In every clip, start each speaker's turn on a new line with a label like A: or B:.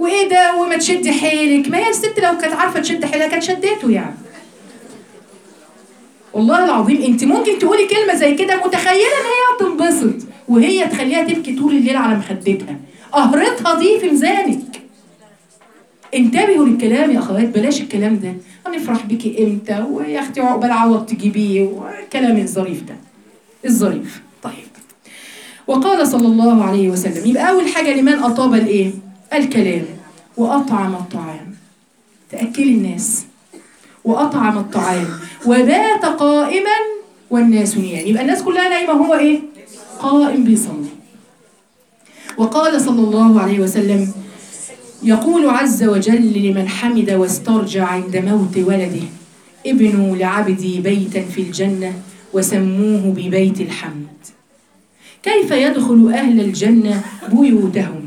A: وايه ده وما تشدي حيلك ما هي الست لو كانت عارفه تشد حيلها كانت شدته يعني والله العظيم انت ممكن تقولي كلمه زي كده متخيله ان هي هتنبسط وهي تخليها تبكي طول الليل على مخدتها قهرتها دي في ميزانك انتبهوا للكلام يا اخوات بلاش الكلام ده هنفرح بيكي امتى ويا اختي عقبال عوض تجيبيه والكلام الظريف ده الظريف طيب وقال صلى الله عليه وسلم يبقى اول حاجه لمن اطاب الايه الكلام واطعم الطعام تاكلي الناس واطعم الطعام وبات قائما والناس نيام يبقى الناس كلها نايمه هو ايه قائم بيصلي وقال صلى الله عليه وسلم يقول عز وجل لمن حمد واسترجع عند موت ولده ابنوا لعبدي بيتا في الجنة وسموه ببيت الحمد كيف يدخل أهل الجنة بيوتهم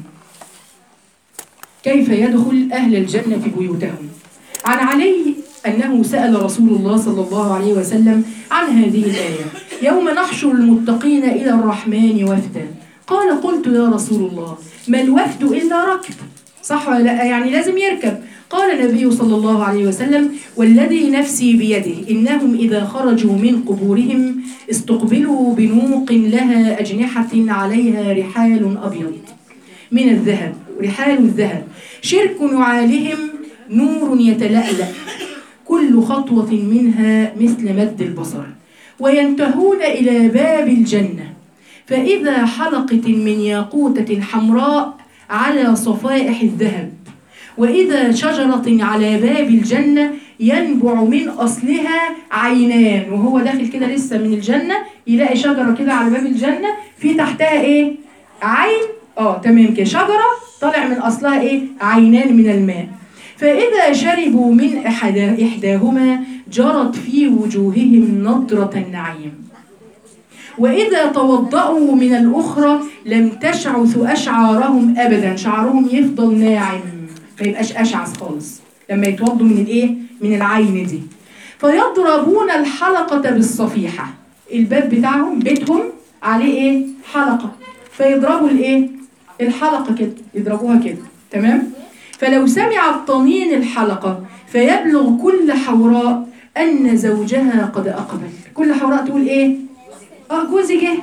A: كيف يدخل أهل الجنة بيوتهم عن علي أنه سأل رسول الله صلى الله عليه وسلم عن هذه الآية يوم نحشر المتقين إلى الرحمن وفدا قال قلت يا رسول الله ما الوفد إلا ركب صح ولا لا يعني لازم يركب قال النبي صلى الله عليه وسلم والذي نفسي بيده إنهم إذا خرجوا من قبورهم استقبلوا بنوق لها أجنحة عليها رحال أبيض من الذهب رحال الذهب شرك نعالهم نور يتلألأ كل خطوة منها مثل مد البصر وينتهون إلى باب الجنة فإذا حلقة من ياقوتة حمراء على صفائح الذهب وإذا شجرة على باب الجنة ينبع من أصلها عينان وهو داخل كده لسه من الجنة يلاقي شجرة كده على باب الجنة في تحتها إيه؟ عين اه تمام كده شجرة طالع من أصلها إيه؟ عينان من الماء فإذا شربوا من إحدى إحداهما جرت في وجوههم نضرة النعيم وإذا توضأوا من الأخرى لم تشعث أشعارهم أبدا شعرهم يفضل ناعم ما يبقاش أشعث خالص لما يتوضوا من الإيه؟ من العين دي فيضربون الحلقة بالصفيحة الباب بتاعهم بيتهم عليه إيه؟ حلقة فيضربوا الإيه؟ الحلقة كده يضربوها كده تمام؟ فلو سمعت طنين الحلقة فيبلغ كل حوراء أن زوجها قد أقبل كل حوراء تقول إيه؟ اه جوزي جه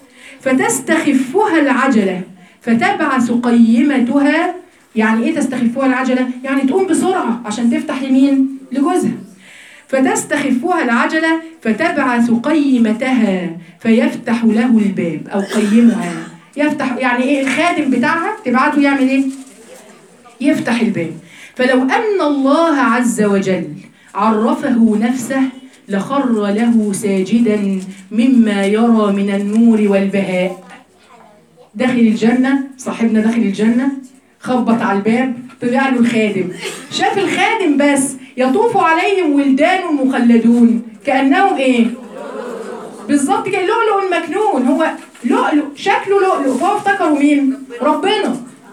A: فتستخفها العجلة فتبعث قيمتها يعني ايه تستخفها العجلة؟ يعني تقوم بسرعة عشان تفتح يمين لجوزها فتستخفها العجلة فتبعث قيمتها فيفتح له الباب أو قيمها يفتح يعني ايه الخادم بتاعها تبعته يعمل ايه؟ يفتح الباب فلو أن الله عز وجل عرفه نفسه لخر له ساجدا مما يرى من النور والبهاء داخل الجنة صاحبنا داخل الجنة خبط على الباب طلع له الخادم شاف الخادم بس يطوف عليهم ولدان مخلدون كأنهم ايه بالظبط كده لؤلؤ المكنون هو لؤلؤ شكله لؤلؤ فهو افتكروا مين ربنا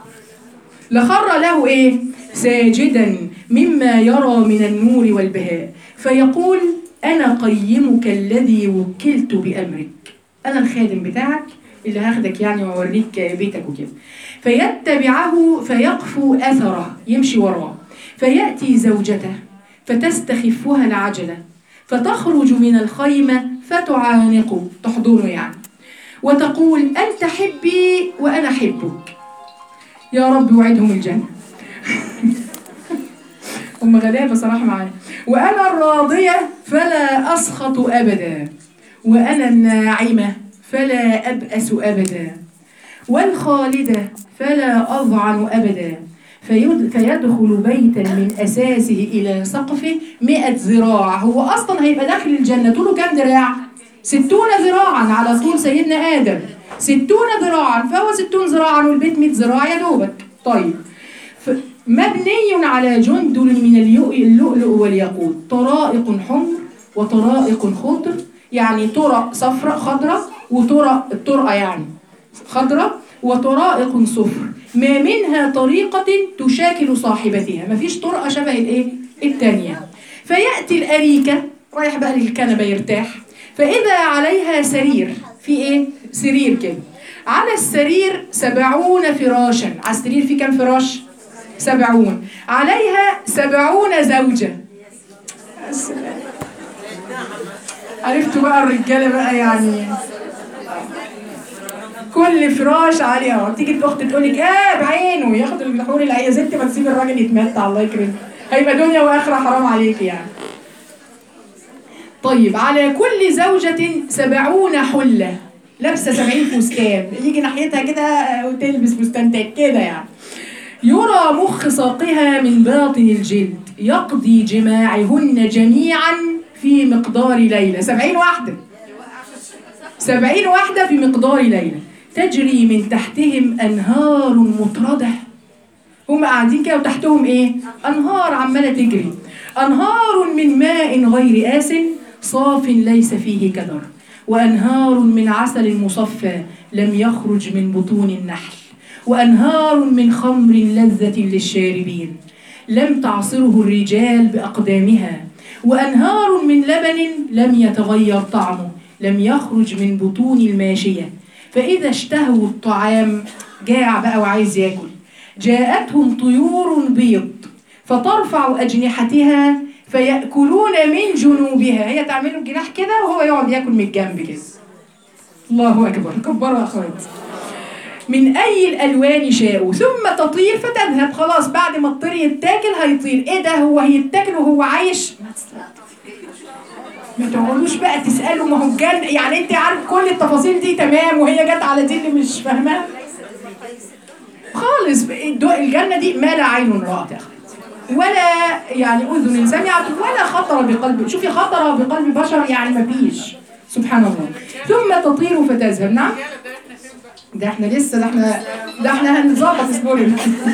A: لخر له ايه ساجدا مما يرى من النور والبهاء فيقول أنا قيمك الذي وكلت بأمرك أنا الخادم بتاعك اللي هاخدك يعني وأوريك بيتك وكده فيتبعه فيقفو أثره يمشي وراه فيأتي زوجته فتستخفها العجلة فتخرج من الخيمة فتعانقه تحضنه يعني وتقول أنت حبي وأنا حبك يا رب وعدهم الجنة هم غلابة صراحة معايا وأنا الراضية فلا أسخط أبدا وأنا الناعمة فلا أبأس أبدا والخالدة فلا أضعن أبدا فيد فيدخل بيتا من أساسه إلى سقفه مئة ذراع هو أصلا هيبقى داخل الجنة طوله كام ذراع؟ ستون ذراعا على طول سيدنا آدم ستون ذراعا فهو ستون ذراعا والبيت مئة ذراع يا دوبك طيب مبني على جندل من اللؤلؤ والياقوت طرائق حمر وطرائق خضر يعني طرق صفراء خضراء وطرق الطرقة يعني خضراء وطرائق صفر ما منها طريقة تشاكل صاحبتها مفيش طرقة شبه الايه التانية فيأتي الأريكة رايح بقى للكنبة يرتاح فإذا عليها سرير في ايه سرير كده على السرير سبعون فراشا على السرير في كم فراش سبعون عليها سبعون زوجة السلام. عرفتوا بقى الرجالة بقى يعني كل فراش عليه اهو تيجي الاخت تقول لك اه بعينه ياخد الحور لا يا ست ما تسيب الراجل يتمتع الله يكرمك هيبقى دنيا واخره حرام عليك يعني طيب على كل زوجة سبعون حلة لابسة سبعين فستان يجي ناحيتها كده وتلبس فستان كده يعني يرى مخ ساقها من باطن الجلد يقضي جماعهن جميعا في مقدار ليلة سبعين واحدة سبعين واحدة في مقدار ليلة تجري من تحتهم أنهار مطردة هم قاعدين كده وتحتهم إيه؟ أنهار عمالة تجري أنهار من ماء غير آس صاف ليس فيه كدر وأنهار من عسل مصفى لم يخرج من بطون النحل وأنهار من خمر لذة للشاربين لم تعصره الرجال بأقدامها وأنهار من لبن لم يتغير طعمه لم يخرج من بطون الماشية فإذا اشتهوا الطعام جاع بقى وعايز ياكل جاءتهم طيور بيض فترفع أجنحتها فيأكلون من جنوبها هي تعمل له الجناح كده وهو يقعد ياكل من الجنب كده الله أكبر كبروا يا أخوات من أي الألوان شاءوا ثم تطير فتذهب خلاص بعد ما الطير يتاكل هيطير إيه ده هو هيتاكل وهو عايش ما تقعدوش بقى تسألوا ما هو الجنة يعني أنت عارف كل التفاصيل دي تمام وهي جت على دي اللي مش فاهماها خالص الدو- الجنة دي ما لا عين رأت يا أخوات ولا يعني أذن سمعت ولا خطر بقلب شوفي خطر بقلب بشر يعني ما فيش سبحان الله ثم تطير فتذهب نعم ده احنا لسه ده احنا ده احنا هنظبط اصبري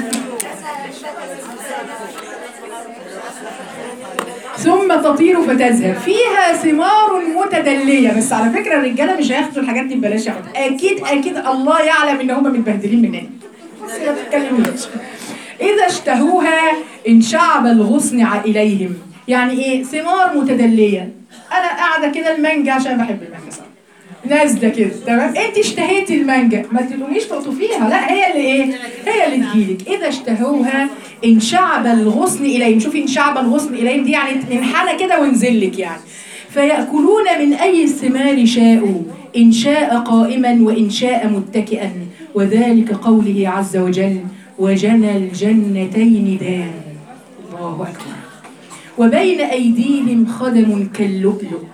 A: ثم تطير فتذهب فيها ثمار متدليه بس على فكره الرجاله مش هياخدوا الحاجات دي ببلاش يا أخوات. اكيد اكيد الله يعلم ان هم متبهدلين مننا بس ما تتكلموش اذا اشتهوها انشعب الغصن ع- اليهم يعني ايه ثمار متدليه انا قاعده كده المانجا عشان بحب المانجا صراحه نازله كده تمام انت اشتهيتي المانجا ما تقوميش تقطفيها لا هي اللي ايه هي اللي تجيلك اذا اشتهوها انشعب الغصن اليهم شوفي انشعب الغصن اليهم دي يعني انحنى كده وانزل لك يعني فيأكلون من أي الثمار شاءوا إن شاء قائما وإن شاء متكئا وذلك قوله عز وجل وجنى الجنتين دان الله أكبر وبين أيديهم خدم كاللؤلؤ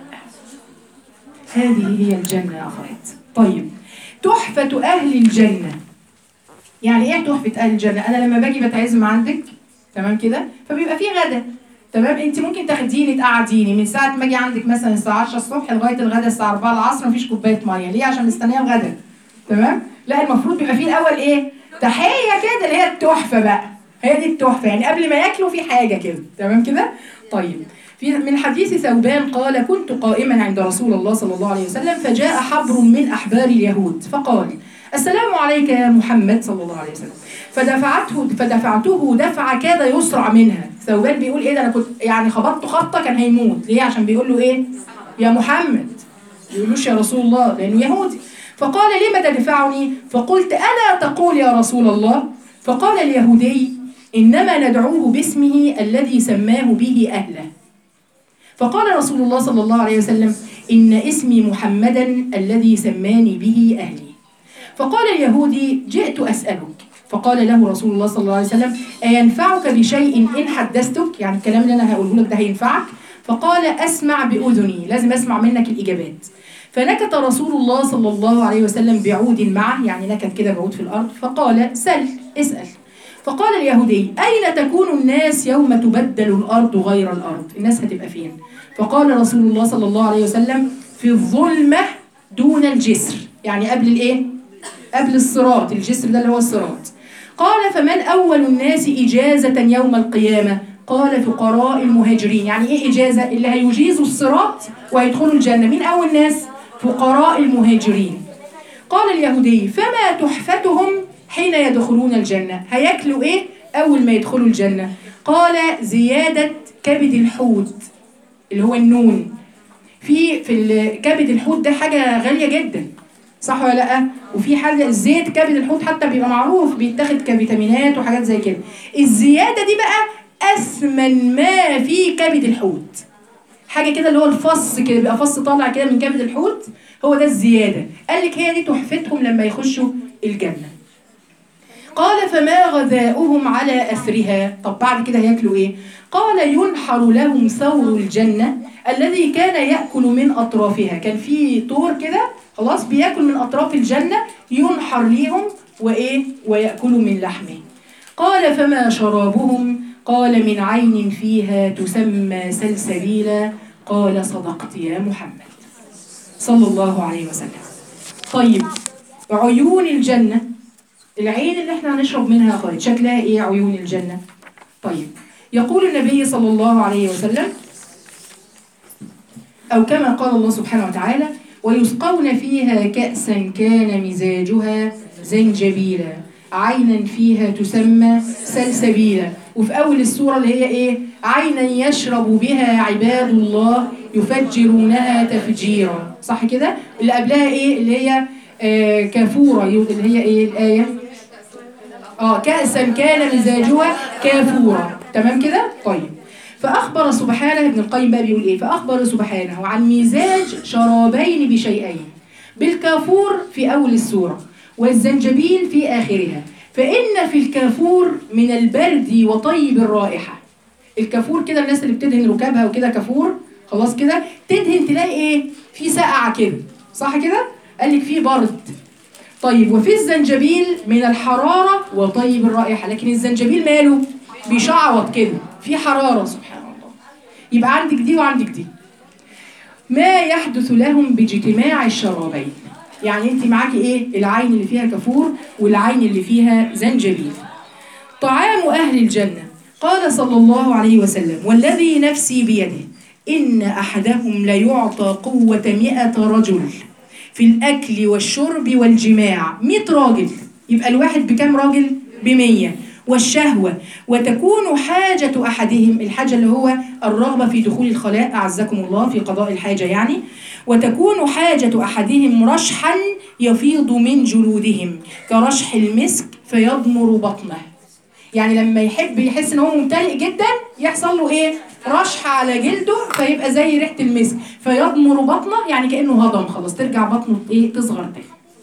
A: هذه هي الجنة يا أخوات طيب تحفة أهل الجنة يعني إيه تحفة أهل الجنة؟ أنا لما باجي بتعزم عندك تمام كده فبيبقى في غدا تمام انت ممكن تاخديني تقعديني من ساعه ما اجي عندك مثلا الساعه 10 الصبح لغايه الغدا الساعه 4 العصر مفيش كوبايه ميه ليه عشان مستنيه الغدا تمام لا المفروض بيبقى فيه الاول ايه تحيه كده اللي هي التحفه بقى هي دي التحفه يعني قبل ما ياكلوا في حاجه كده تمام كده طيب في من حديث ثوبان قال كنت قائما عند رسول الله صلى الله عليه وسلم فجاء حبر من احبار اليهود فقال السلام عليك يا محمد صلى الله عليه وسلم فدفعته فدفعته دفعه كاد يسرع منها ثوبان بيقول ايه ده انا كنت يعني خبطت خبطه كان هيموت ليه عشان بيقول له ايه يا محمد يقولوش يا رسول الله لانه يهودي فقال لم تدفعني فقلت الا تقول يا رسول الله فقال اليهودي انما ندعوه باسمه الذي سماه به اهله فقال رسول الله صلى الله عليه وسلم ان اسمي محمدا الذي سماني به اهلي فقال اليهودي جئت اسالك فقال له رسول الله صلى الله عليه وسلم أينفعك بشيء إن حدثتك يعني الكلام اللي أنا هقوله لك ده هينفعك فقال أسمع بأذني لازم أسمع منك الإجابات فنكت رسول الله صلى الله عليه وسلم بعود معه يعني نكت كده بعود في الأرض فقال سل اسأل فقال اليهودي أين تكون الناس يوم تبدل الأرض غير الأرض الناس هتبقى فين فقال رسول الله صلى الله عليه وسلم في الظلمة دون الجسر يعني قبل الإيه؟ قبل الصراط الجسر ده اللي هو الصراط قال فمن أول الناس إجازة يوم القيامة قال فقراء المهاجرين يعني إيه إجازة اللي هيجيزوا الصراط وهيدخلوا الجنة مين أول ناس فقراء المهاجرين قال اليهودي فما تحفتهم حين يدخلون الجنة هياكلوا إيه أول ما يدخلوا الجنة قال زيادة كبد الحوت اللي هو النون في في ال- كبد الحوت ده حاجة غالية جدا صح ولا لا وفي حاجه الزيت كبد الحوت حتى بيبقى معروف بيتاخد كفيتامينات وحاجات زي كده الزياده دي بقى اثمن ما في كبد الحوت حاجه كده اللي هو الفص كده بيبقى فص طالع كده من كبد الحوت هو ده الزياده قال لك هي دي تحفتهم لما يخشوا الجنه قال فما غذاؤهم على اثرها طب بعد كده هياكلوا ايه قال ينحر لهم ثور الجنه الذي كان ياكل من اطرافها كان في طور كده خلاص بياكل من اطراف الجنه ينحر ليهم وايه وياكلوا من لحمه قال فما شرابهم قال من عين فيها تسمى سلسبيلا قال صدقت يا محمد صلى الله عليه وسلم طيب عيون الجنة العين اللي احنا هنشرب منها خالد شكلها ايه عيون الجنة طيب يقول النبي صلى الله عليه وسلم أو كما قال الله سبحانه وتعالى ويسقون فيها كأسا كان مزاجها زنجبيلا عينا فيها تسمى سلسبيلا وفي أول السورة اللي هي إيه عينا يشرب بها عباد الله يفجرونها تفجيرا صح كده اللي قبلها إيه اللي هي آه كافورة اللي هي إيه الآية اه كأسا كان مزاجها كافورا تمام كده طيب فأخبر سبحانه ابن القيم بقى بيقول إيه فأخبر سبحانه عن مزاج شرابين بشيئين بالكافور في أول السورة والزنجبيل في آخرها فإن في الكافور من البرد وطيب الرائحة الكافور كده الناس اللي بتدهن ركابها وكده كافور خلاص كده تدهن تلاقي ايه في سقعة كده صح كده قال لك في برد طيب وفي الزنجبيل من الحرارة وطيب الرائحة لكن الزنجبيل ماله بيشعوط كده في حرارة سبحان الله يبقى عندك دي وعندك دي ما يحدث لهم باجتماع الشرابين يعني انت معاكي ايه العين اللي فيها كافور والعين اللي فيها زنجبيل طعام اهل الجنه قال صلى الله عليه وسلم والذي نفسي بيده ان احدهم ليعطى قوه مئة رجل في الاكل والشرب والجماع مئة راجل يبقى الواحد بكام راجل بمية والشهوة وتكون حاجة أحدهم الحاجة اللي هو الرغبة في دخول الخلاء أعزكم الله في قضاء الحاجة يعني وتكون حاجة أحدهم رشحا يفيض من جلودهم كرشح المسك فيضمر بطنه يعني لما يحب يحس ان هو ممتلئ جدا يحصل له ايه رشح على جلده فيبقى زي ريحه المسك فيضمر بطنه يعني كانه هضم خلاص ترجع بطنه ايه تصغر تاني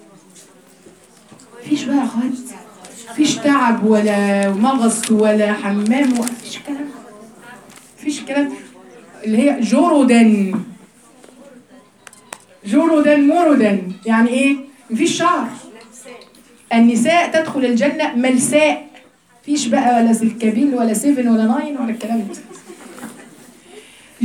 A: مفيش بقى يا اخوات مفيش تعب ولا مغص ولا حمام مفيش كلام مفيش كلام اللي هي جورودن جورودن مورودن يعني ايه مفيش شعر النساء تدخل الجنة ملساء مفيش بقى ولا سلكابيل ولا سيفن ولا ناين ولا الكلام ده